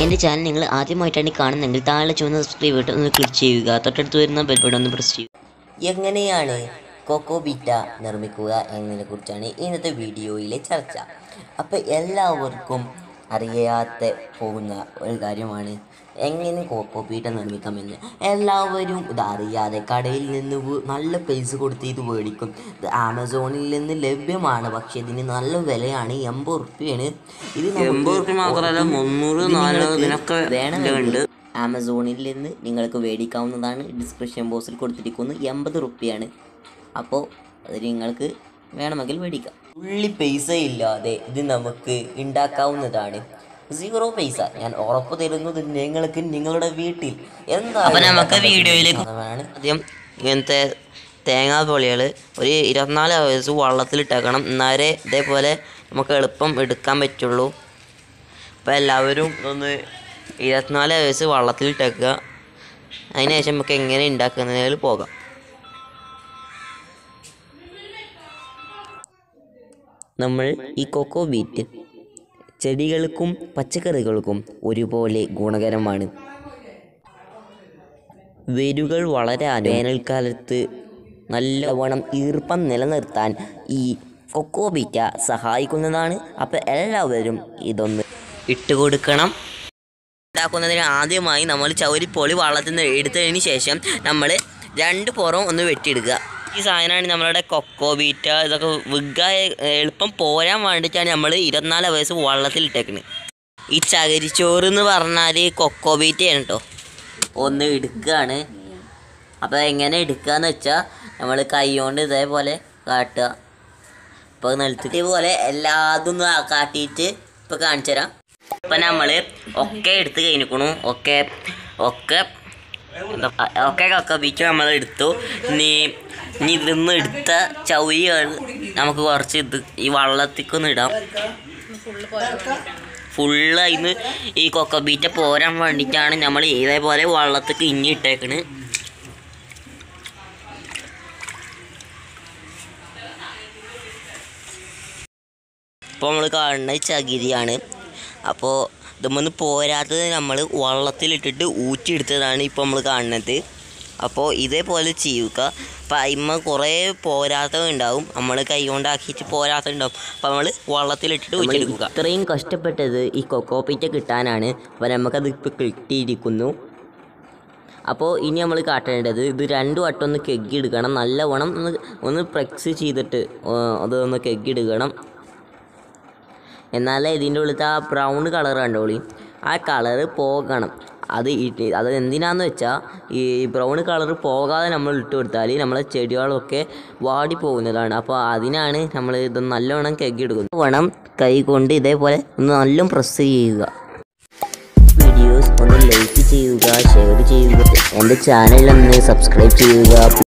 എൻ്റെ ചാനൽ നിങ്ങൾ ആദ്യമായിട്ടാണ് ഈ കാണുന്നതെങ്കിൽ താഴെ ചുവന്ന സബ്സ്ക്രൈബ് ബട്ടൺ ഒന്ന് ക്ലിക്ക് ചെയ്യുക തൊട്ടടുത്ത് വരുന്ന ബെൽ ബട്ടൺ ഒന്ന് പ്രസ് ചെയ്യുക എങ്ങനെയാണ് കൊക്കോ ബീറ്റ നിർമ്മിക്കുക എന്നതിനെ കുറിച്ചാണ് ഇന്നത്തെ വീഡിയോയിലെ ചർച്ച അപ്പോൾ എല്ലാവർക്കും അറിയാത്ത പോകുന്ന ഒരു കാര്യമാണ് എങ്ങനെ കൊക്കോ ബീറ്റ നിർമ്മിക്കാമെന്ന് എല്ലാവരും ഇത് അറിയാതെ കടയിൽ നിന്ന് വ- നല്ല പൈസ കൊടുത്ത് ഇത് മേടിക്കും ഇത് ആമസോണിൽ നിന്ന് ലഭ്യമാണ് പക്ഷേ ഇതിന് നല്ല വിലയാണ് എൺപത് റുപ്യാണ് ഇത് നമുക്ക് എൺപത് റുപ്യ മാത്രമല്ല മുന്നൂറ് ഇത് നാനൂറ് നിങ്ങൾക്ക് ഇതിനൊക്കെ വേണമെങ്കിൽ ആമസോണിൽ നിന്ന് നിങ്ങൾക്ക് മേടിക്കാവുന്നതാണ് ഡിസ്ക്രിപ്ഷൻ ബോക്സിൽ കൊടുത്തിരിക്കുന്നത് എൺപത് റുപ്യാണ് അപ്പോൾ അത് നിങ്ങൾക്ക് വേണമെങ്കിൽ മേടിക്കാം ഉള്ളി പൈസ ഇല്ലാതെ ഇത് നമുക്ക് ഉണ്ടാക്കാവുന്നതാണ് സീറോ പൈസ ഞാൻ ഉറപ്പ് തരുന്നത് നിങ്ങൾക്ക് നിങ്ങളുടെ വീട്ടിൽ അപ്പൊ നമുക്ക് വീഡിയോയിലേക്ക് എന്തായാലും ആദ്യം ഇങ്ങനത്തെ തേങ്ങാപ്പൊളികൾ ഒരു ഇരുപത്തിനാല് വയസ്സ് വള്ളത്തിലിട്ടേക്കണം എന്നാലേ ഇതേപോലെ നമുക്ക് എളുപ്പം എടുക്കാൻ പറ്റുള്ളൂ അപ്പോൾ എല്ലാവരും ഒന്ന് ഇരുപത്തിനാല് വയസ്സ് വള്ളത്തിലിട്ടേക്കുക അതിന് ശേഷം നമുക്ക് എങ്ങനെ ഉണ്ടാക്കുന്നതിൽ പോകാം നമ്മൾ ഈ കൊക്കോ ബീറ്റ് ചെടികൾക്കും പച്ചക്കറികൾക്കും ഒരുപോലെ ഗുണകരമാണ് വേരുകൾ വളരാൻ വേനൽക്കാലത്ത് നല്ലവണ്ണം ഈർപ്പം നിലനിർത്താൻ ഈ കൊക്കോ ബീറ്റ സഹായിക്കുന്നതാണ് അപ്പോൾ എല്ലാവരും ഇതൊന്ന് ഇട്ട് കൊടുക്കണം ഉണ്ടാക്കുന്നതിന് ആദ്യമായി നമ്മൾ ചൗരിപ്പൊളി വള്ളത്തിൽ നിന്ന് എടുത്തതിന് ശേഷം നമ്മൾ രണ്ട് പുറം ഒന്ന് വെട്ടിയെടുക്കുക ഈ സാധനമാണ് നമ്മളുടെ കൊക്കോ ബീറ്റ ഇതൊക്കെ വിഗ എളുപ്പം പോരാൻ വേണ്ടിയിട്ടാണ് നമ്മൾ ഇരുപത്തിനാല് വയസ്സ് വള്ളത്തിൽ ഇട്ടേക്കുന്നത് ഈ ചകിരിച്ചോറ് എന്ന് പറഞ്ഞാൽ കൊക്കോ ബീറ്റയാണ് കേട്ടോ ഒന്ന് എടുക്കുകയാണ് അപ്പോൾ എങ്ങനെ എടുക്കുകയെന്ന് വെച്ചാൽ നമ്മൾ കൈ കൊണ്ട് ഇതേപോലെ കാട്ടുക ഇപ്പോൾ നിലത്ത് ഇതേപോലെ എല്ലാതും ഒന്ന് കാട്ടിയിട്ട് ഇപ്പോൾ കാണിച്ചു തരാം ഇപ്പം നമ്മൾ ഒക്കെ എടുത്ത് കഴിഞ്ഞിക്കണു ഒക്കെ ഒക്കെ എന്താ ഒക്കെ കൊക്കോ ബീറ്റ് നമ്മൾ എടുത്തു ഇനി ഇനി ഇതിന്ന് എടുത്ത ചൗരികൾ നമുക്ക് കുറച്ച് ഇത് ഈ വള്ളത്തിക്കൊന്ന് ഇടാം ഫുള്ള് അതിന് ഈ കൊക്കോ ബീറ്റ പോരാൻ വേണ്ടിയിട്ടാണ് നമ്മൾ ഇതേപോലെ വള്ളത്തേക്ക് ഇഞ്ഞി ഇട്ടേക്കണ് ഇപ്പോൾ നമ്മൾ കാണുന്നത് ചകിരിയാണ് അപ്പോൾ ഇതൊന്ന് പോരാത്തത് നമ്മൾ വള്ളത്തിലിട്ടിട്ട് ഊറ്റിയെടുത്തതാണ് ഇപ്പോൾ നമ്മൾ കാണുന്നത് അപ്പോൾ ഇതേപോലെ ചെയ്യുക അപ്പോൾ അതിന്മ കുറേ പോരാത്തത് ഉണ്ടാവും നമ്മൾ കൈ കൊണ്ടാക്കിയിട്ട് പോരാത്തത് ഉണ്ടാവും അപ്പോൾ നമ്മൾ വള്ളത്തിലിട്ടിട്ട് ഊറ്റിയെടുക്കുക ഇത്രയും കഷ്ടപ്പെട്ടത് ഈ കൊക്കോപ്പീറ്റ കിട്ടാനാണ് അപ്പോൾ നമുക്കത് ഇപ്പോൾ കിട്ടിയിരിക്കുന്നു അപ്പോൾ ഇനി നമ്മൾ കാട്ടേണ്ടത് ഇത് രണ്ടു വട്ടം ഒന്ന് കെഗ്ഗിയെടുക്കണം നല്ലവണ്ണം ഒന്ന് ഒന്ന് പ്രക്സ് ചെയ്തിട്ട് ആ, അതൊന്ന് കെഗ്ഗിയെടുക്കണം എന്നാലേ ഇതിൻ്റെ ഉള്ളിലത്തെ ആ ബ്രൗൺ കളർ കണ്ടോളി ആ കളറ് പോകണം അത് ഇട്ട് അത് എന്തിനാന്ന് വെച്ചാൽ ഈ ബ്രൗൺ കളർ പോകാതെ നമ്മൾ ഇട്ട് കൊടുത്താൽ നമ്മളെ ചെടികളൊക്കെ വാടി പോകുന്നതാണ് അപ്പോൾ അതിനാണ് നമ്മൾ ഇത് നല്ലവണ്ണം കെഗ്ഗിയെടുക്കുന്നത് വേണം കൈ കൊണ്ട് ഇതേപോലെ ഒന്ന് നല്ലോണം പ്രസ് ചെയ്യുക വീഡിയോസ് ഒന്ന് ലൈക്ക് ചെയ്യുക ഷെയർ ചെയ്യുക എൻ്റെ ചാനൽ ഒന്ന് സബ്സ്ക്രൈബ് ചെയ്യുക